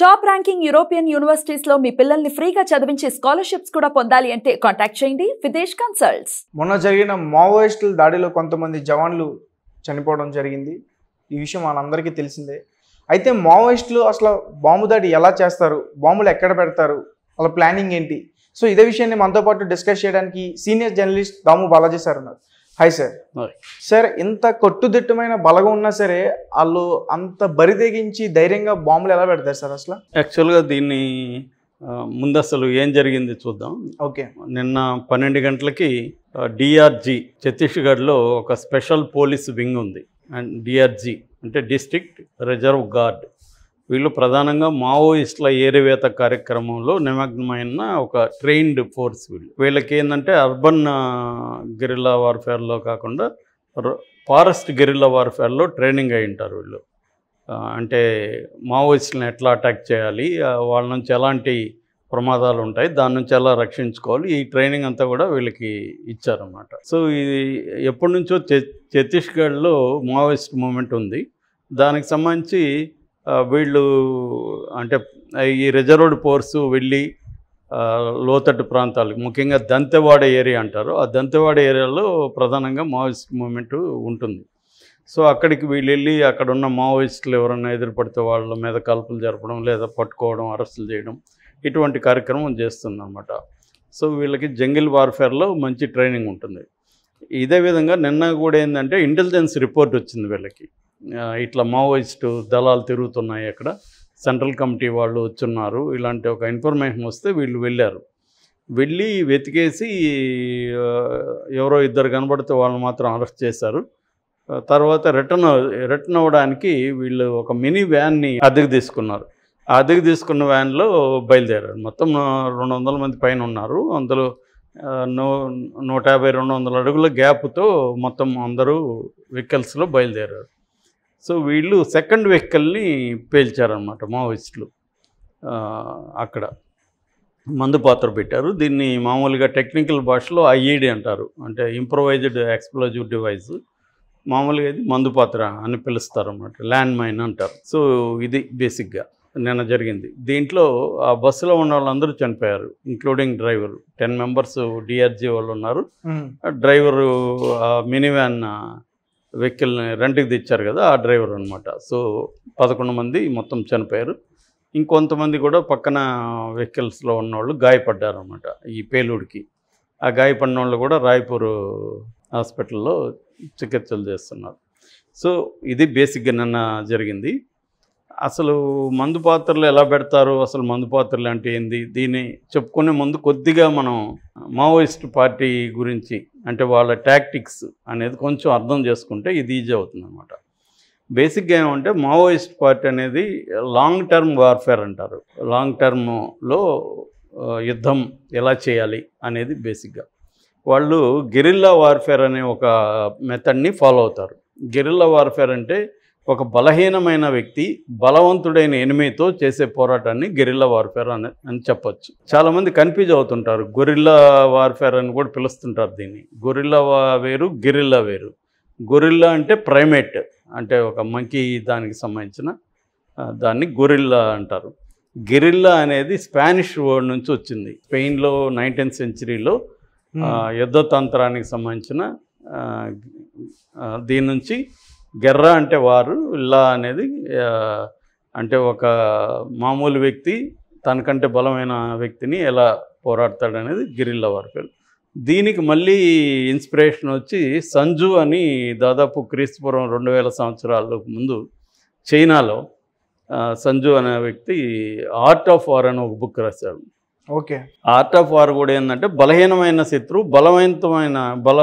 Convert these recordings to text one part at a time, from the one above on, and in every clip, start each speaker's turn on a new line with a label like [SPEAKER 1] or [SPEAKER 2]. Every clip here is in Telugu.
[SPEAKER 1] టాప్ ర్యాంకింగ్ యూరోపియన్ యూనివర్సిటీస్ లో మీ పిల్లల్ని ఫ్రీగా చదివించే స్కాలర్షిప్స్ కూడా పొందాలి అంటే కాంటాక్ట్ చేయండి విదేశ్ కన్సల్ట్స్
[SPEAKER 2] మొన్న జరిగిన మావోయిస్టుల దాడిలో కొంతమంది జవాన్లు చనిపోవడం జరిగింది ఈ విషయం మనందరికీ తెలిసిందే అయితే మావోయిస్టులు అసలు బాంబు దాడి ఎలా చేస్తారు బాంబులు ఎక్కడ పెడతారు వాళ్ళ ప్లానింగ్ ఏంటి సో ఇదే విషయాన్ని మనతో పాటు డిస్కస్ చేయడానికి senior journalist Damu Balaji sir ఉన్నారు హాయ్ సార్
[SPEAKER 3] Hi.
[SPEAKER 2] సార్ ఇంత కొట్టుదిట్టమైన బలగం ఉన్నా సరే వాళ్ళు అంత బరి తెగించి ధైర్యంగా బాంబులు ఎలా పెడతారు సార్ అసలు
[SPEAKER 3] యాక్చువల్గా దీన్ని ఆ, ముందు అసలు ఏం జరిగింది చూద్దాం
[SPEAKER 2] ఓకే
[SPEAKER 3] నిన్న పన్నెండు గంటలకి డిఆర్జీ ఛత్తీస్గఢ్లో ఒక స్పెషల్ పోలీస్ వింగ్ ఉంది అండ్ డిఆర్జీ అంటే డిస్ట్రిక్ట్ రిజర్వ్ గార్డ్ వీళ్ళు ప్రధానంగా మావోయిస్టుల ఏరివేత కార్యక్రమంలో నిమగ్నమైన ఒక ట్రైన్డ్ ఫోర్స్ వీళ్ళు వీళ్ళకి ఏంటంటే అర్బన్ గెరిల్లా వార్ఫేర్లో కాకుండా ఫారెస్ట్ గెరిల్లా వార్ఫేర్లో ట్రైనింగ్ అయి ఉంటారు వీళ్ళు ఆ, అంటే మావోయిస్టులను ఎట్లా అటాక్ చేయాలి ఆ, వాళ్ళ నుంచి ఎలాంటి ప్రమాదాలు ఉంటాయి దాని నుంచి ఎలా రక్షించుకోవాలి ఈ ట్రైనింగ్ అంతా కూడా వీళ్ళకి ఇచ్చారన్నమాట సో ఇది ఎప్పటి నుంచో ఛ- ఛత్తీస్గఢ్లో మావోయిస్ట్ మూమెంట్ ఉంది దానికి సంబంధించి ఆ, వీళ్ళు అంటే ఈ రిజర్వ్డ్ ఫోర్సు వెళ్ళి ఆ, లోతట్టు ప్రాంతాలకు ముఖ్యంగా దంతెవాడ ఏరియా అంటారు ఆ దంతెవాడ ఏరియాలో ప్రధానంగా మావోయిస్ట్ మూమెంట్ ఉంటుంది సో అక్కడికి వీళ్ళు వెళ్ళి అక్కడ ఉన్న మావోయిస్టులు ఎవరైనా ఎదురుపడితే వాళ్ళ మీద కాల్పులు జరపడం లేదా పట్టుకోవడం అరెస్టులు చేయడం ఇటువంటి కార్యక్రమం చేస్తుందన్నమాట సో వీళ్ళకి జంగిల్ వార్ఫేర్లో మంచి ట్రైనింగ్ ఉంటుంది ఇదే విధంగా నిన్న కూడా ఏంటంటే ఇంటెలిజెన్స్ రిపోర్ట్ వచ్చింది వీళ్ళకి ఆ, ఇట్లా మావోయిస్టు దళాలు తిరుగుతున్నాయి అక్కడ సెంట్రల్ కమిటీ వాళ్ళు వచ్చున్నారు ఇలాంటి ఒక ఇన్ఫర్మేషన్ వస్తే వీళ్ళు వెళ్ళారు వెళ్ళి వెతికేసి ఆ, ఎవరో ఇద్దరు కనబడితే వాళ్ళని మాత్రం అరెస్ట్ చేశారు ఆ, తర్వాత రిటర్న్ రిటర్న్ అవ్వడానికి వీళ్ళు ఒక మినీ వ్యాన్ని అద్దెకు తీసుకున్నారు ఆ అద్దెకు తీసుకున్న వ్యాన్లో బయలుదేరారు మొత్తం ఆ, రెండు వందల మంది పైన ఉన్నారు అందులో ఆ, నూ నూట యాభై రెండు వందల అడుగుల గ్యాప్తో మొత్తం అందరూ వెహికల్స్లో బయలుదేరారు సో వీళ్ళు సెకండ్ వెహికల్ని పేల్చారనమాట మావోయిస్టులు ఆ, అక్కడ మందు పాత్ర పెట్టారు దీన్ని మామూలుగా టెక్నికల్ భాషలో ఐఈడి అంటారు అంటే ఇంప్రొవైజ్డ్ ఎక్స్ప్లోజివ్ డివైస్ మామూలుగా ఇది మందు పాత్ర అని పిలుస్తారు అన్నమాట ల్యాండ్ మైన్ అంటారు సో ఇది బేసిక్గా నిన్న జరిగింది దీంట్లో ఆ బస్సులో ఉన్న వాళ్ళందరూ చనిపోయారు including driver ten members DRG వాళ్ళు ఉన్నారు
[SPEAKER 2] ఉమ్,
[SPEAKER 3] ఆ డ్రైవరు ఆ మినీ వ్యాన్ వెహికల్ని రెంట్కి తెచ్చారు కదా ఆ డ్రైవర్ అనమాట సో పదకొండు మంది మొత్తం చనిపోయారు ఇంకొంతమంది కూడా పక్కన వెహికల్స్లో ఉన్నవాళ్ళు గాయపడ్డారు అనమాట ఈ పేలుడికి ఆ గాయపడిన వాళ్ళు కూడా రాయపూర్ హాస్పిటల్లో చికిత్సలు చేస్తున్నారు సో ఇది బేసిక్గా నిన్న జరిగింది అసలు మందు పాత్రలు ఎలా పెడతారు అసలు మందు పాత్రలు అంటే ఏంది దీన్ని చెప్పుకునే ముందు కొద్దిగా మనం మావోయిస్ట్ పార్టీ గురించి అంటే వాళ్ళ టాక్టిక్స్ అనేది కొంచెం అర్థం చేసుకుంటే ఇది ఈజీ అవుతుంది అనమాట బేసిక్గా ఏమంటే మావోయిస్ట్ పార్టీ అనేది లాంగ్ టర్మ్ వార్ఫేర్ అంటారు లాంగ్ టర్మ్లో యుద్ధం ఎలా చేయాలి అనేది బేసిక్గా వాళ్ళు గెరిల్లా వార్ఫేర్ అనే ఒక మెథడ్ని ఫాలో అవుతారు గెరిల్లా వార్ఫేర్ అంటే ఒక బలహీనమైన వ్యక్తి బలవంతుడైన ఎనిమితో చేసే పోరాటాన్ని గెరిల్లా వార్ఫేర్ అని అని చెప్పొచ్చు చాలామంది కన్ఫ్యూజ్ అవుతుంటారు గొరిల్లా వార్ఫేర్ అని కూడా పిలుస్తుంటారు దీన్ని గొరిల్లా వా- వేరు గెరిల్లా వేరు గొరిల్లా అంటే ప్రైమేట్ అంటే ఒక మంకీ దానికి సంబంధించిన ఆ, దాన్ని గొరిల్లా అంటారు గెరిల్లా అనేది స్పానిష్ వర్డ్ నుంచి వచ్చింది స్పెయిన్లో నైన్టీన్త్ సెంచరీలో
[SPEAKER 2] ఉమ్,
[SPEAKER 3] ఆ, యుద్ధ తంత్రానికి సంబంధించిన ఆ, ఆ, దీని నుంచి గెర్ర అంటే వారు ఇల్లా అనేది ఆ, అంటే ఒక మామూలు వ్యక్తి తనకంటే బలమైన వ్యక్తిని ఎలా పోరాడతాడు అనేది గిరిల్లా వార్ఫేర్ దీనికి మళ్ళీ ఇన్స్పిరేషన్ వచ్చి సంజు అని దాదాపు క్రీస్తుపురం రెండు వేల సంవత్సరాల ముందు చైనాలో ఆ, సంజు అనే వ్యక్తి ఆర్ట్ ఆఫ్ వార్ అని ఒక బుక్ రాశాడు
[SPEAKER 2] ఓకే
[SPEAKER 3] ఆర్ట్ ఆఫ్ వార్ కూడా ఏంటంటే బలహీనమైన శత్రువు బలవంతమైన బల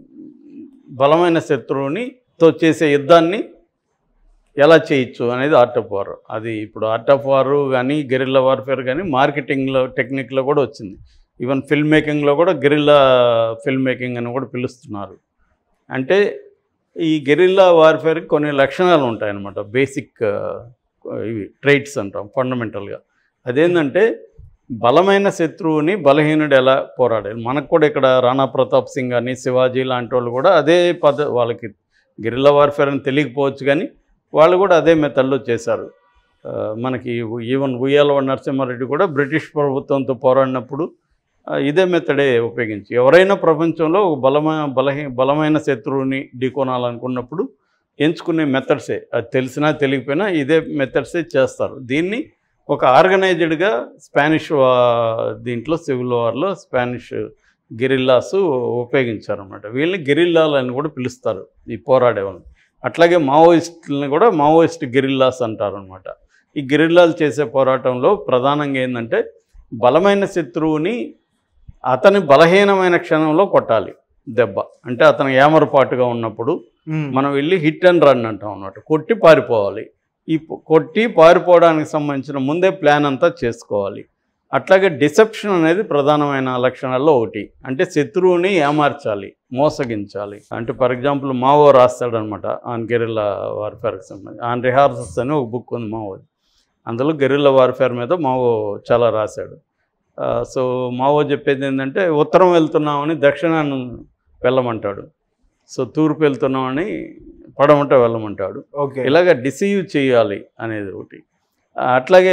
[SPEAKER 3] బలమైన శత్రువుని తో చేసే యుద్ధాన్ని ఎలా చేయొచ్చు అనేది ఆర్ట్ ఆఫ్ వార్ అది ఇప్పుడు ఆర్ట్ ఆఫ్ వార్ కానీ గెరిల్లా వార్ఫేర్ కానీ మార్కెటింగ్లో టెక్నిక్లో కూడా వచ్చింది ఈవెన్ ఫిల్మ్ మేకింగ్లో కూడా గెరిల్లా ఫిల్మ్ మేకింగ్ అని కూడా పిలుస్తున్నారు అంటే ఈ గెరిల్లా వార్ఫేర్కి కొన్ని లక్షణాలు ఉంటాయన్నమాట బేసిక్ ఇవి ట్రైట్స్ అంటాం ఫండమెంటల్గా అదేంటంటే బలమైన శత్రువుని బలహీనుడు ఎలా పోరాడాలి మనకు కూడా ఇక్కడ రాణా ప్రతాప్ సింగ్ అని శివాజీ లాంటి వాళ్ళు కూడా అదే పద వాళ్ళకి గిరిల్లా వార్ఫేర్ అని తెలియకపోవచ్చు కానీ వాళ్ళు కూడా అదే మెథడ్లో చేశారు ఆ, మనకి ఈవెన్ ఉయ్యాల నరసింహారెడ్డి కూడా బ్రిటిష్ ప్రభుత్వంతో పోరాడినప్పుడు ఆ, ఇదే మెథడే ఉపయోగించి ఎవరైనా ప్రపంచంలో ఒక బలమైన బలహీ బలమైన శత్రువుని ఢీకొనాలనుకున్నప్పుడు ఎంచుకునే మెథడ్సే అది తెలిసినా తెలియకపోయినా ఇదే మెథడ్సే చేస్తారు దీన్ని ఒక ఆర్గనైజ్డ్గా స్పానిష్ వా- దీంట్లో సివిల్ వార్లో స్పానిష్ గెరిల్లాస్ ఉపయోగించారన్నమాట వీళ్ళని గెరిల్లాలు అని కూడా పిలుస్తారు ఈ పోరాడే వాళ్ళని అట్లాగే మావోయిస్టులని కూడా మావోయిస్ట్ గెరిల్లాస్ అంటారు అనమాట ఈ గెరిల్లాలు చేసే పోరాటంలో ప్రధానంగా ఏంటంటే బలమైన శత్రువుని అతని బలహీనమైన క్షణంలో కొట్టాలి దెబ్బ అంటే అతను ఏమరపాటుగా ఉన్నప్పుడు
[SPEAKER 2] ఉమ్.
[SPEAKER 3] మనం వెళ్ళి హిట్ అండ్ రన్ అంటాం అన్నమాట కొట్టి పారిపోవాలి ఈ పొ- కొట్టి పారిపోవడానికి సంబంధించిన ముందే ప్లాన్ అంతా చేసుకోవాలి అట్లాగే డిసెప్షన్ అనేది ప్రధానమైన లక్షణాల్లో ఒకటి అంటే శత్రువుని ఏమార్చాలి మోసగించాలి అంటే ఫర్ ఎగ్జాంపుల్ మావో రాస్తాడనమాట ఆన్ గెరిల్లా వార్ఫేర్కి సంబంధించి ఆన్ రిహార్సల్స్ అని ఒక బుక్ ఉంది మావోది అందులో గెరిల్లా వార్ఫేర్ మీద మావో చాలా రాశాడు ఆ, సో మావో చెప్పేది ఏంటంటే ఉత్తరం వెళ్తున్నామని దక్షిణాన్ని వెళ్ళమంటాడు సో తూర్పు వెళ్తున్నామని పడమట వెళ్ళమంటాడు
[SPEAKER 2] ఓకే
[SPEAKER 3] ఇలాగ డిసీవ్ చేయాలి అనేది ఒకటి ఆ, అట్లాగే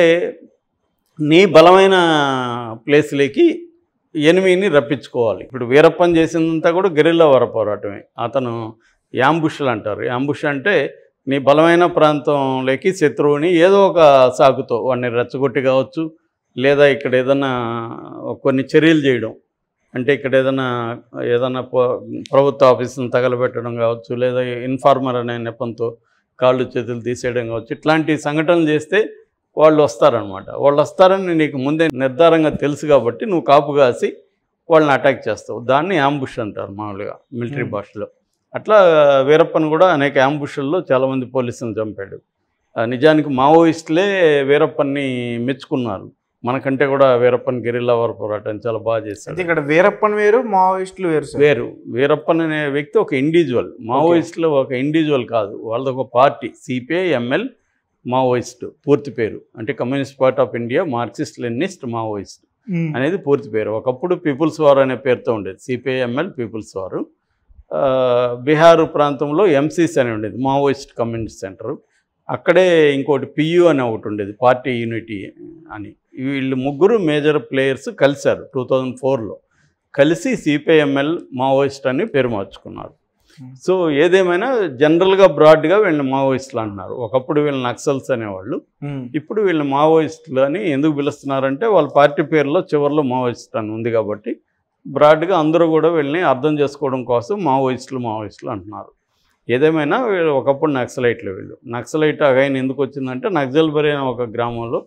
[SPEAKER 3] నీ బలమైన ప్లేస్లోకి ఎనిమిని రప్పించుకోవాలి ఇప్పుడు వీరప్పన్ చేసిందంతా కూడా గెరిల్లా వర పోరాటమే అతను యాంబుష్లు అంటారు యాంబుష్ అంటే నీ బలమైన ప్రాంతంలోకి శత్రువుని ఏదో ఒక సాకుతో వాడిని రెచ్చగొట్టి కావచ్చు లేదా ఇక్కడ ఏదైనా కొన్ని చర్యలు చేయడం అంటే ఇక్కడ ఏదైనా ఏదైనా ప- ప్రభుత్వ ఆఫీసును తగలబెట్టడం కావచ్చు లేదా ఇన్ఫార్మర్ అనే నెపంతో కాళ్ళు చేతులు తీసేయడం కావచ్చు ఇట్లాంటి సంఘటనలు చేస్తే వాళ్ళు వస్తారనమాట వాళ్ళు వస్తారని నీకు ముందే నిర్ధారంగా తెలుసు కాబట్టి నువ్వు కాపు కాసి వాళ్ళని అటాక్ చేస్తావు దాన్ని యాంబుష్ అంటారు మామూలుగా మిలిటరీ
[SPEAKER 2] Hmm.
[SPEAKER 3] భాషలో అట్లా వీరప్పన్ కూడా అనేక యాంబుషల్లో చాలామంది పోలీసులను చంపాడు ఆ, నిజానికి మావోయిస్టులే వీరప్పన్ని మెచ్చుకున్నారు మనకంటే కూడా వీరప్పన్ గెరిల్లా వారు పోరాటం చాలా బాగా
[SPEAKER 2] అయితే
[SPEAKER 3] చేశాడు
[SPEAKER 2] ఇక్కడ వీరప్పన్ వేరు మావోయిస్టులు వేరు సార్
[SPEAKER 3] వేరు వీరప్పన్ అనే వ్యక్తి ఒక ఇండివిజువల్ మావోయిస్టులో ఒక ఇండివిజువల్ కాదు వాళ్ళది ఒక పార్టీ సిపిఐ ఎంఎల్ మావోయిస్ట్ పూర్తి పేరు అంటే communist party of India Marxist Leninist Maoist
[SPEAKER 2] um.
[SPEAKER 3] అనేది పూర్తి పేరు ఒకప్పుడు పీపుల్స్ వార్ అనే పేరుతో ఉండేది సిపిఐఎంఎల్ పీపుల్స్ వారు ఆ, బీహార్ ప్రాంతంలో ఎంసీస్ అని ఉండేది మావోయిస్ట్ కమ్యూనిస్ట్ సెంటర్ అక్కడే ఇంకోటి పియు అని ఒకటి ఉండేది పార్టీ యూనిటీ అని వీళ్ళు ముగ్గురు మేజర్ ప్లేయర్స్ కలిశారు టూ థౌజండ్ ఫోర్లో కలిసి సిపిఐఎంఎల్ మావోయిస్ట్ అని పేరు మార్చుకున్నారు సో ఏదేమైనా జనరల్గా బ్రాడ్గా వీళ్ళని మావోయిస్టులు అంటున్నారు ఒకప్పుడు వీళ్ళని నక్సల్స్ అనేవాళ్ళు
[SPEAKER 2] ఉమ్.
[SPEAKER 3] ఇప్పుడు వీళ్ళు మావోయిస్టులు అని ఎందుకు పిలుస్తున్నారంటే వాళ్ళ పార్టీ పేరులో చివరిలో మావోయిస్ట్ అని ఉంది కాబట్టి బ్రాడ్గా అందరూ కూడా వీళ్ళని అర్థం చేసుకోవడం కోసం మావోయిస్టులు మావోయిస్టులు అంటున్నారు ఏదేమైనా వీళ్ళు ఒకప్పుడు నక్సలైట్లు వీళ్ళు నక్సలైట్ అగైన్ ఎందుకు వచ్చిందంటే నక్సల్బరీ అనే ఒక గ్రామంలో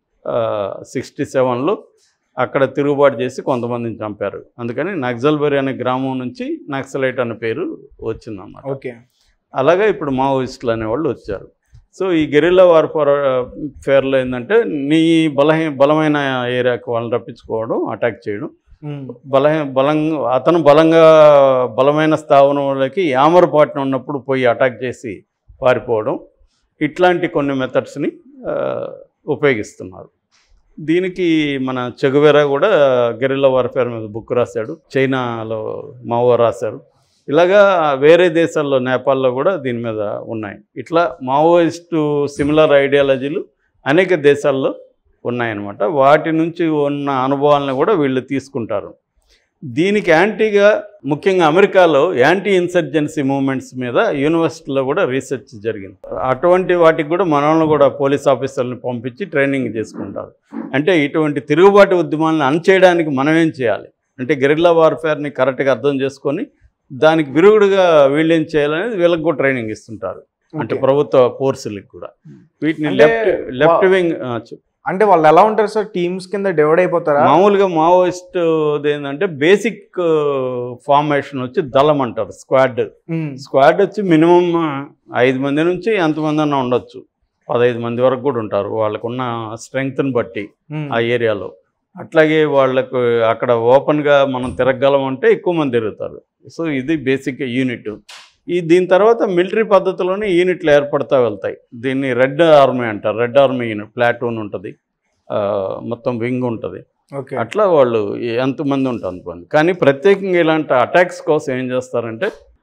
[SPEAKER 3] సిక్స్టీ సెవెన్లో అక్కడ తిరుగుబాటు చేసి కొంతమందిని చంపారు అందుకని నక్సల్బరీ అనే గ్రామం నుంచి నక్సలైట్ అనే పేరు వచ్చిందన్నమాట
[SPEAKER 2] ఓకే
[SPEAKER 3] అలాగే ఇప్పుడు మావోయిస్టులు అనేవాళ్ళు వచ్చారు సో ఈ గెరిల్లా వార్ ఫేర్లో ఏంటంటే నీ బలహీ బలమైన ఏరియాకి వాళ్ళని రప్పించుకోవడం అటాక్ చేయడం
[SPEAKER 2] ఉమ్.
[SPEAKER 3] బలహీ బలంగా అతను బలంగా బలమైన స్థావరంలోకి యామరపాటున ఉన్నప్పుడు పోయి అటాక్ చేసి పారిపోవడం ఇట్లాంటి కొన్ని మెథడ్స్ని ఉపయోగిస్తున్నారు దీనికి మన చెగువెరా కూడా గెరిల్లా వార్ఫేర్ మీద బుక్ రాశాడు చైనాలో మావో రాశారు ఇలాగా వేరే దేశాల్లో నేపాల్లో కూడా దీని మీద ఉన్నాయి ఇట్లా మావోయిస్టు సిమిలర్ ఐడియాలజీలు అనేక దేశాల్లో ఉన్నాయన్నమాట వాటి నుంచి ఉన్న అనుభవాలను కూడా వీళ్ళు తీసుకుంటారు దీనికి యాంటీగా ముఖ్యంగా అమెరికాలో యాంటీ ఇన్సర్జెన్సీ మూమెంట్స్ మీద యూనివర్సిటీలో కూడా రీసెర్చ్ జరిగింది అటువంటి వాటికి కూడా మనల్ని కూడా పోలీస్ ఆఫీసర్లను పంపించి ట్రైనింగ్ చేసుకుంటారు అంటే ఇటువంటి తిరుగుబాటు ఉద్యమాలను అణచేయడానికి మనం ఏం చేయాలి అంటే గెరిల్లా వార్ఫేర్ని కరెక్ట్గా అర్థం చేసుకొని దానికి విరుగుడుగా వీళ్ళు ఏం చేయాలనేది వీళ్ళకి కూడా ట్రైనింగ్ ఇస్తుంటారు అంటే
[SPEAKER 2] ఓకే.
[SPEAKER 3] ప్రభుత్వ ఫోర్సులకు కూడా వీటిని
[SPEAKER 2] అంటే
[SPEAKER 3] లెఫ్ట్ లెఫ్ట్
[SPEAKER 2] వా-
[SPEAKER 3] వింగ్
[SPEAKER 2] అంటే వాళ్ళు ఎలా ఉంటారు సార్ టీమ్స్ కింద డివైడ్ అయిపోతారా
[SPEAKER 3] మామూలుగా మావోయిస్ట్ ఏంటంటే బేసిక్ ఫార్మేషన్ వచ్చి దళం అంటారు స్క్వాడ్
[SPEAKER 2] ఉమ్.
[SPEAKER 3] స్క్వాడ్ వచ్చి మినిమం ఐదు మంది నుంచి ఎంతమంది అన్నా ఉండొచ్చు పదహైదు మంది వరకు కూడా ఉంటారు వాళ్ళకున్న స్ట్రెంగ్త్ని బట్టి
[SPEAKER 2] ఉమ్.
[SPEAKER 3] ఆ ఏరియాలో అట్లాగే వాళ్ళకు అక్కడ ఓపెన్గా మనం తిరగగలం అంటే ఎక్కువ మంది తిరుగుతారు సో ఇది బేసిక్ యూనిట్ ఈ దీని తర్వాత మిలిటరీ పద్ధతిలోనే యూనిట్లు ఏర్పడతా వెళ్తాయి దీన్ని రెడ్ ఆర్మీ అంటారు రెడ్ ఆర్మీ యూనిట్ ప్లాటూన్ ఉంటుంది ఆ, మొత్తం వింగ్ ఉంటుంది
[SPEAKER 2] ఓకే
[SPEAKER 3] అట్లా వాళ్ళు ఎంతమంది ఉంటారు అంతమంది కానీ ప్రత్యేకంగా ఇలాంటి అటాక్స్ కోసం ఏం చేస్తారంటే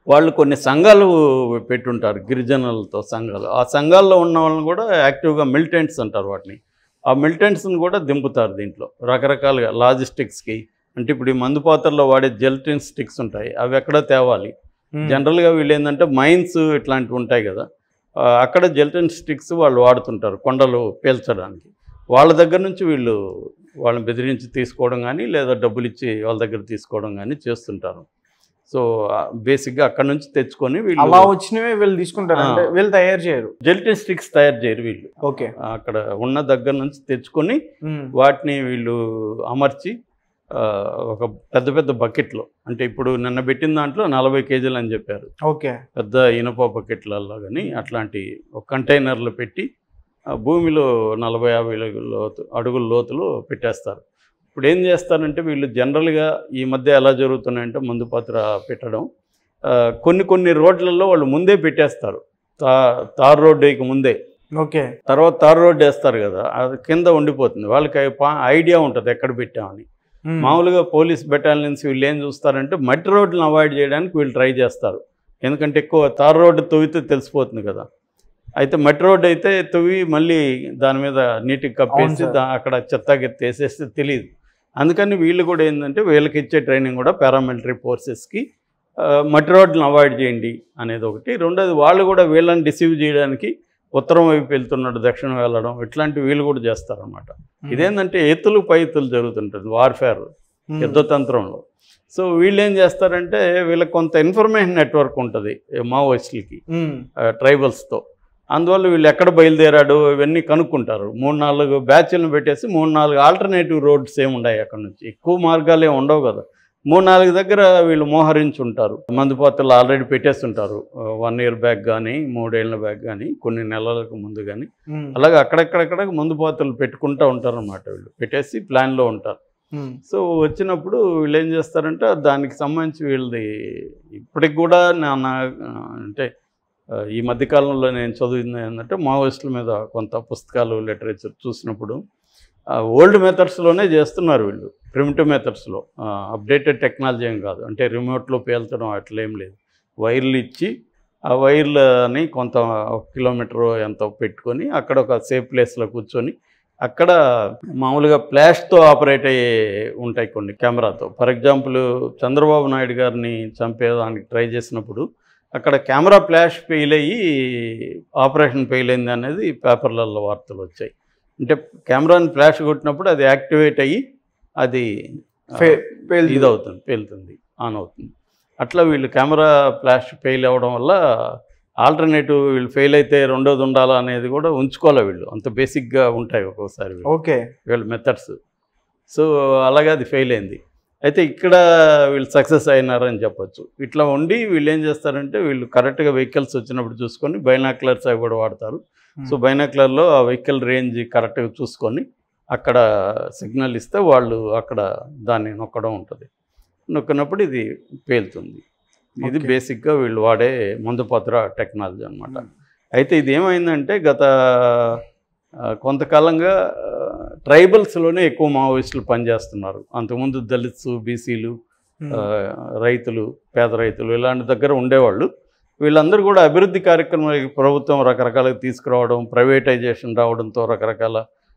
[SPEAKER 3] వాళ్ళు కొన్ని సంఘాలు పెట్టుంటారు గిరిజనులతో సంఘాలు ఆ సంఘాల్లో ఉన్న వాళ్ళని కూడా యాక్టివ్గా మిలిటెంట్స్ అంటారు వాటిని ఆ మిలిటెంట్స్ని కూడా దింపుతారు దీంట్లో రకరకాలుగా లాజిస్టిక్స్కి అంటే ఇప్పుడు ఈ మందు పాత్రలో వాడే జెల్టిన్ స్టిక్స్ ఉంటాయి అవి ఎక్కడ తేవాలి జనరల్గా వీళ్ళు ఏంటంటే మైన్స్ ఇట్లాంటివి ఉంటాయి కదా ఆ, అక్కడ జెల్టన్ స్టిక్స్ వాళ్ళు వాడుతుంటారు కొండలు పేల్చడానికి వాళ్ళ దగ్గర నుంచి వీళ్ళు వాళ్ళని బెదిరించి తీసుకోవడం కానీ లేదా డబ్బులు ఇచ్చి వాళ్ళ దగ్గర తీసుకోవడం కానీ చేస్తుంటారు సో బేసిక్గా అక్కడ నుంచి తెచ్చుకొని
[SPEAKER 2] అలా
[SPEAKER 3] వీళ్ళు
[SPEAKER 2] వచ్చినవే వీళ్ళు తీసుకుంటారు అంటే
[SPEAKER 3] ఆ.
[SPEAKER 2] వీళ్ళు తయారు చేయరు
[SPEAKER 3] జెల్టన్ స్టిక్స్ తయారు చేయరు వీళ్ళు
[SPEAKER 2] ఓకే
[SPEAKER 3] అక్కడ ఉన్న దగ్గర నుంచి తెచ్చుకొని వాటిని వీళ్ళు అమర్చి ఆ, ఒక పెద్ద పెద్ద బకెట్లో అంటే ఇప్పుడు నిన్న పెట్టిన దాంట్లో నలభై కేజీలు అని చెప్పారు
[SPEAKER 2] ఓకే
[SPEAKER 3] పెద్ద ఇనుప బకెట్లలో కానీ అట్లాంటి ఒక కంటైనర్లు పెట్టి ఆ భూమిలో నలభై యాభై లోతు అడుగుల లోతులో పెట్టేస్తారు ఇప్పుడు ఏం చేస్తారంటే వీళ్ళు జనరల్గా ఈ మధ్య ఎలా జరుగుతున్నాయంటే ముందు పాత్ర పెట్టడం ఆ, కొన్ని కొన్ని రోడ్లలో వాళ్ళు ముందే పెట్టేస్తారు తా తార్ రోడ్డు వేయక ముందే
[SPEAKER 2] ఓకే
[SPEAKER 3] తర్వాత తార్ రోడ్డు వేస్తారు కదా అది కింద ఉండిపోతుంది వాళ్ళకి పా- ఐడియా ఉంటుంది ఎక్కడ పెట్టామని మామూలుగా పోలీస్ బెటాలియన్స్ వీళ్ళు ఏం చూస్తారంటే మట్టి రోడ్లను అవాయిడ్ చేయడానికి వీళ్ళు ట్రై చేస్తారు ఎందుకంటే ఎక్కువ తార్ రోడ్డు తవ్వితే తెలిసిపోతుంది కదా అయితే మట్టి రోడ్డు అయితే తవ్వి మళ్ళీ దాని మీద నీటికి కప్పేసి
[SPEAKER 2] సార్.
[SPEAKER 3] దా- అక్కడ చెత్త గిత్త వేసేస్తే తెలియదు అందుకని వీళ్ళు కూడా ఏంటంటే వీళ్ళకి ఇచ్చే ట్రైనింగ్ కూడా పారామిలిటరీ ఫోర్సెస్కి మట్టి రోడ్లను అవాయిడ్ చేయండి అనేది ఒకటి రెండోది వాళ్ళు కూడా వీళ్ళని డిసీవ్ చేయడానికి ఉత్తరం వైపు వెళ్తున్నాడు దక్షిణం వెళ్ళడం ఇట్లాంటి వీళ్ళు కూడా చేస్తారన్నమాట ఇదేంటంటే ఎత్తులు పై ఎత్తులు జరుగుతుంటుంది వార్ఫేర్ యుద్ధతంత్రంలో సో వీళ్ళు ఏం చేస్తారంటే వీళ్ళకి కొంత ఇన్ఫర్మేషన్ నెట్వర్క్ ఉంటుంది మావోయిస్టులకి ట్రైబల్స్తో అందువల్ల వీళ్ళు ఎక్కడ బయలుదేరాడు ఇవన్నీ కనుక్కుంటారు మూడు నాలుగు బ్యాచ్లను పెట్టేసి మూడు నాలుగు ఆల్టర్నేటివ్ రోడ్స్ ఏమి ఉన్నాయి అక్కడ నుంచి ఎక్కువ మార్గాలు ఏమి ఉండవు కదా మూడు నాలుగు దగ్గర వీళ్ళు మోహరించి ఉంటారు మందుపాత్రలు ఆల్రెడీ పెట్టేస్తుంటారు వన్ ఇయర్ బ్యాక్ కానీ మూడేళ్ల బ్యాక్ కానీ కొన్ని నెలలకు ముందు కానీ అలాగే అక్కడక్కడక్కడ ముందు పాత్రలు పెట్టుకుంటూ ఉంటారు అన్నమాట వీళ్ళు పెట్టేసి ప్లాన్లో ఉంటారు సో వచ్చినప్పుడు వీళ్ళు ఏం చేస్తారంటే దానికి సంబంధించి వీళ్ళది ఇప్పటికి కూడా నా నా- అంటే ఆ, ఈ మధ్యకాలంలో నేను చదివింది ఏంటంటే మావోయిస్టుల మీద కొంత పుస్తకాలు లిటరేచర్ చూసినప్పుడు ఓల్డ్ మెథడ్స్లోనే చేస్తున్నారు వీళ్ళు ప్రిమిటివ్ మెథడ్స్లో అప్డేటెడ్ టెక్నాలజీ ఏం కాదు అంటే రిమోట్లో పేల్చడం అట్లా ఏం లేదు వైర్లు ఇచ్చి ఆ వైర్లని కొంత ఒక కిలోమీటర్ ఎంతో పెట్టుకొని అక్కడ ఒక సేఫ్ ప్లేస్లో కూర్చొని అక్కడ మామూలుగా ఫ్లాష్తో ఆపరేట్ అయ్యే ఉంటాయి కొన్ని కెమెరాతో ఫర్ ఎగ్జాంపుల్ చంద్రబాబు నాయుడు గారిని చంపేదానికి ట్రై చేసినప్పుడు అక్కడ కెమెరా ఫ్లాష్ ఫెయిల్ అయ్యి ఆపరేషన్ ఫెయిల్ అయింది అనేది పేపర్లలో వార్తలు వచ్చాయి అంటే కెమెరాని ఫ్లాష్ కొట్టినప్పుడు అది యాక్టివేట్ అయ్యి అది ఆ, ఇది అవుతుంది పేలుతుంది ఆన్ అవుతుంది అట్లా వీళ్ళు కెమెరా ఫ్లాష్ ఫెయిల్ అవ్వడం వల్ల ఆల్టర్నేటివ్ వీళ్ళు ఫెయిల్ అయితే రెండోది ఉండాలా అనేది కూడా ఉంచుకోవాలి వీళ్ళు అంత బేసిక్గా ఉంటాయి ఒక్కోసారి వీళ్ళు.
[SPEAKER 2] ఓకే
[SPEAKER 3] వీళ్ళ మెథడ్స్ సో అలాగే అది ఫెయిల్ అయింది అయితే ఇక్కడ వీళ్ళు సక్సెస్ అయినారని చెప్పొచ్చు ఇట్లా ఉండి వీళ్ళు ఏం చేస్తారంటే వీళ్ళు కరెక్ట్గా వెహికల్స్ వచ్చినప్పుడు చూసుకొని బైనాక్లర్స్ అవి కూడా వాడతారు సో బైనాక్లర్లో ఆ వెహికల్ రేంజ్ కరెక్ట్గా చూసుకొని అక్కడ సిగ్నల్ ఇస్తే వాళ్ళు అక్కడ దాన్ని నొక్కడం ఉంటుంది నొక్కినప్పుడు ఇది పేలుతుంది ఇది
[SPEAKER 2] Okay.
[SPEAKER 3] బేసిక్గా వీళ్ళు వాడే మందుపత్ర టెక్నాలజీ అన్నమాట అయితే ఇది ఏమైందంటే గత ఆ, కొంతకాలంగా ఆ, ట్రైబల్స్లోనే ఎక్కువ మావోయిస్టులు పనిచేస్తున్నారు అంతకుముందు దళిత్స్ బీసీలు ఆ, రైతులు పేద రైతులు ఇలాంటి దగ్గర ఉండేవాళ్ళు వీళ్ళందరూ కూడా అభివృద్ధి కార్యక్రమాలకి ప్రభుత్వం రకరకాలుగా తీసుకురావడం ప్రైవేటైజేషన్ రావడంతో రకరకాల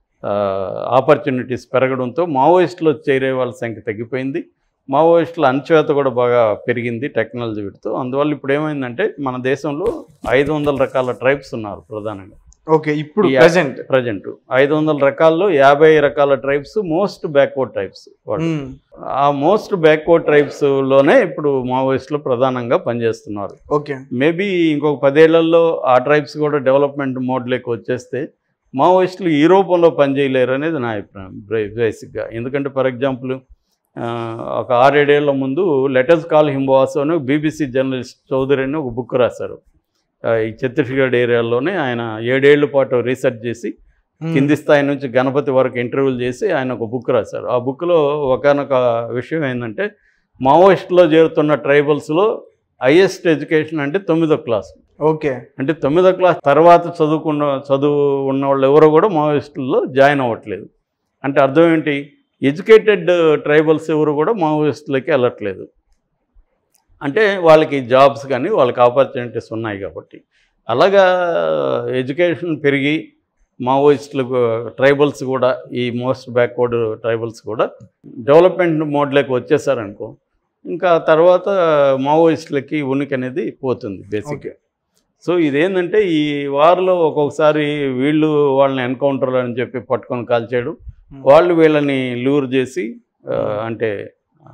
[SPEAKER 3] ఆపర్చునిటీస్ పెరగడంతో మావోయిస్టులు చేరే వాళ్ళ సంఖ్య తగ్గిపోయింది మావోయిస్టుల అణచివేత కూడా బాగా పెరిగింది టెక్నాలజీ వీటితో అందువల్ల ఇప్పుడు ఏమైందంటే మన దేశంలో ఐదు వందల రకాల ట్రైబ్స్ ఉన్నారు ప్రధానంగా
[SPEAKER 2] ఓకే ఇప్పుడు
[SPEAKER 3] ఈ-
[SPEAKER 2] ప్రెసెంట్
[SPEAKER 3] ప్రజెంట్ ఐదు వందల రకాల్లో యాభై రకాల ట్రైబ్స్ మోస్ట్ బ్యాక్వర్డ్ ట్రైబ్స్ వాడు ఆ మోస్ట్ బ్యాక్వర్డ్ ట్రైబ్స్లోనే ఇప్పుడు మావోయిస్టులు ప్రధానంగా పనిచేస్తున్నారు
[SPEAKER 2] ఓకే
[SPEAKER 3] మేబీ ఇంకొక పదేళ్లలో ఆ ట్రైబ్స్ కూడా డెవలప్మెంట్ మోడ్లోకి వచ్చేస్తే మావోయిస్టులు ఈ రూపంలో పనిచేయలేరు అనేది నా అభిప్రాయం బే- బేసిక్గా ఎందుకంటే ఫర్ ఎగ్జాంపుల్ ఒక ఆరేడేళ్ల ముందు లెటర్స్ కాల్ హింబాస్ అని బీబీసీ జర్నలిస్ట్ చౌదరి అని ఒక బుక్ రాశారు ఆ, ఈ ఛత్తీస్గఢ్ ఏరియాలోనే ఆయన ఏడేళ్ల పాటు రీసెర్చ్ చేసి కింది స్థాయి నుంచి గణపతి వరకు ఇంటర్వ్యూలు చేసి ఆయన ఒక బుక్ రాశారు ఆ బుక్లో ఒకనొక విషయం ఏంటంటే మావోయిస్టులో చేరుతున్న ట్రైబల్స్లో హైయెస్ట్ ఎడ్యుకేషన్ అంటే తొమ్మిదో క్లాస్
[SPEAKER 2] ఓకే
[SPEAKER 3] అంటే తొమ్మిదో క్లాస్ తర్వాత చదువుకున్న చదువు ఉన్న వాళ్ళు ఎవరో కూడా మావోయిస్టుల్లో జాయిన్ అవ్వట్లేదు అంటే అర్థం ఏంటి ఎడ్యుకేటెడ్ ట్రైబల్స్ ఎవరు కూడా మావోయిస్టులకి వెళ్ళట్లేదు అంటే వాళ్ళకి జాబ్స్ కానీ వాళ్ళకి ఆపర్చునిటీస్ ఉన్నాయి కాబట్టి అలాగా ఎడ్యుకేషన్ పెరిగి మావోయిస్టులు ట్రైబల్స్ కూడా ఈ మోస్ట్ బ్యాక్వర్డ్ ట్రైబల్స్ కూడా డెవలప్మెంట్ మోడ్లోకి వచ్చేసారనుకో ఇంకా తర్వాత మావోయిస్టులకి ఉనికి అనేది పోతుంది బేసిక్
[SPEAKER 2] ఓకే
[SPEAKER 3] సో ఇదేంటంటే ఈ వార్లో ఒక్కొక్కసారి వీళ్ళు వాళ్ళని ఎన్కౌంటర్ అని చెప్పి పట్టుకొని కాల్చేయడం వాళ్ళు వీళ్ళని లూర్ చేసి ఆ, అంటే ఆ,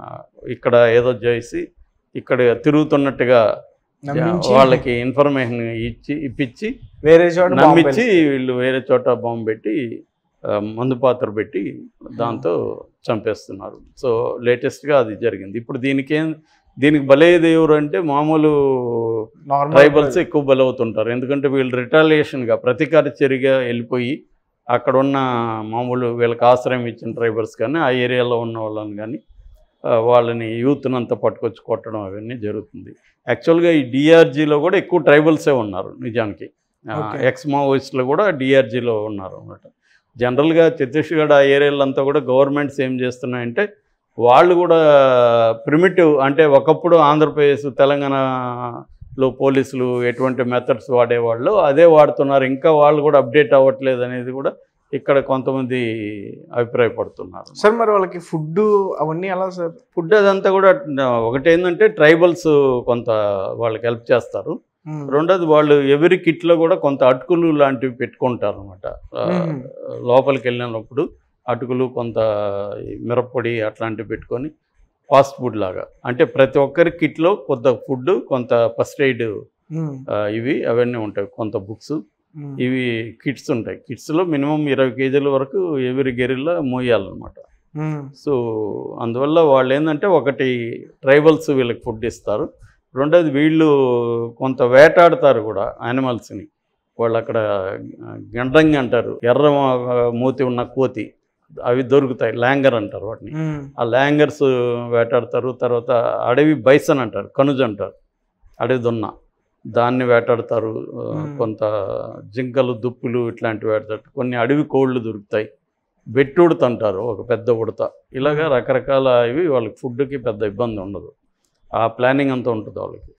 [SPEAKER 3] ఇక్కడ ఏదో చేసి ఇక్కడ తిరుగుతున్నట్టుగా
[SPEAKER 2] నమ్మించి
[SPEAKER 3] వాళ్ళకి ఇన్ఫర్మేషన్ ఇచ్చి ఇప్పించి
[SPEAKER 2] వేరే చోట బాంబు
[SPEAKER 3] నమ్మించి
[SPEAKER 2] పేల్చి-
[SPEAKER 3] వీళ్ళు వేరే చోట బాంబు పెట్టి ఆ, మందు పాత్ర పెట్టి దాంతో చంపేస్తున్నారు సో లేటెస్ట్గా అది జరిగింది ఇప్పుడు దీనికేం దీనికి బలయ్యేది ఎవరు అంటే మామూలు
[SPEAKER 2] నార్మల్
[SPEAKER 3] ట్రైబల్స్ ఎక్కువ బలవుతుంటారు ఎందుకంటే వీళ్ళు రిటాలియేషన్గా ప్రతీకార చర్యగా వెళ్ళిపోయి అక్కడ ఉన్న మామూలు వీళ్ళకి ఆశ్రయం ఇచ్చిన ట్రైబల్స్ కానీ ఆ ఏరియాలో ఉన్న వాళ్ళని కానీ ఆ, వాళ్ళని యూత్ని అంతా పట్టుకొచ్చి కొట్టడం అవన్నీ జరుగుతుంది యాక్చువల్గా ఈ డిఆర్జీలో కూడా ఎక్కువ ట్రైబల్సే ఉన్నారు నిజానికి
[SPEAKER 2] Okay.
[SPEAKER 3] ఎక్స్ మావోయిస్టులు కూడా డిఆర్జీలో ఉన్నారు అన్నమాట జనరల్గా ఛత్తీస్గఢ్ ఆ ఏరియాలో అంతా కూడా గవర్నమెంట్స్ ఏం చేస్తున్నాయంటే వాళ్ళు కూడా ప్రిమిటివ్ అంటే ఒకప్పుడు ఆంధ్రప్రదేశ్ తెలంగాణలో పోలీసులు ఎటువంటి మెథడ్స్ వాడేవాళ్ళు అదే వాడుతున్నారు ఇంకా వాళ్ళు కూడా అప్డేట్ అవ్వట్లేదు అనేది కూడా ఇక్కడ కొంతమంది అభిప్రాయపడుతున్నారు
[SPEAKER 2] సార్ మరి వాళ్ళకి ఫుడ్ అవన్నీ ఎలా సార్
[SPEAKER 3] ఫుడ్ అదంతా కూడా ఒకటి ఏంటంటే ట్రైబల్స్ కొంత వాళ్ళకి హెల్ప్ చేస్తారు
[SPEAKER 2] మ్మ్.
[SPEAKER 3] రెండోది వాళ్ళు ఎవరి కిట్లో కూడా కొంత అటుకులు లాంటివి పెట్టుకుంటారు అనమాట
[SPEAKER 2] మ్మ్.
[SPEAKER 3] లోపలికి వెళ్ళినప్పుడు అటుకులు కొంత ఈ మిరప్పొడి అట్లాంటివి పెట్టుకొని ఫాస్ట్ ఫుడ్ లాగా అంటే ప్రతి ఒక్కరి కిట్లో కొంత ఫుడ్ కొంత ఫస్ట్ ఎయిడ్
[SPEAKER 2] మ్మ్.
[SPEAKER 3] ఇవి అవన్నీ ఉంటాయి కొంత బుక్స్
[SPEAKER 2] మ్మ్.
[SPEAKER 3] ఇవి కిట్స్ ఉంటాయి కిట్స్లో మినిమం ఇరవై కేజీల వరకు ఎవరి గెరిలా మోయాలన్నమాట
[SPEAKER 2] మ్మ్.
[SPEAKER 3] సో అందువల్ల వాళ్ళు ఏంటంటే ఒకటి ట్రైబల్స్ వీళ్ళకి ఫుడ్ ఇస్తారు రెండోది వీళ్ళు కొంత వేటాడతారు కూడా యానిమల్స్ని వాళ్ళు అక్కడ గండ్రంగి అంటారు ఎర్ర మూతి ఉన్న కోతి అవి దొరుకుతాయి ల్యాంగర్ అంటారు వాటిని
[SPEAKER 2] మ్మ్.
[SPEAKER 3] ఆ ల్యాంగర్స్ వేటాడతారు తర్వాత అడవి బైసన్ అంటారు కనుజ అంటారు అడవి దున్న దాన్ని వేటాడతారు ఆ,
[SPEAKER 2] మ్మ్.
[SPEAKER 3] కొంత జింకలు దుప్పులు ఇట్లాంటివి వేటాడతారు కొన్ని అడవి కోళ్ళు దొరుకుతాయి బెట్టుడత అంటారు ఒక పెద్ద ఉడత ఇలాగా రకరకాల ఇవి వాళ్ళకి ఫుడ్కి పెద్ద ఇబ్బంది ఉండదు ఆ ప్లానింగ్ అంతా ఉంటుంది వాళ్ళకి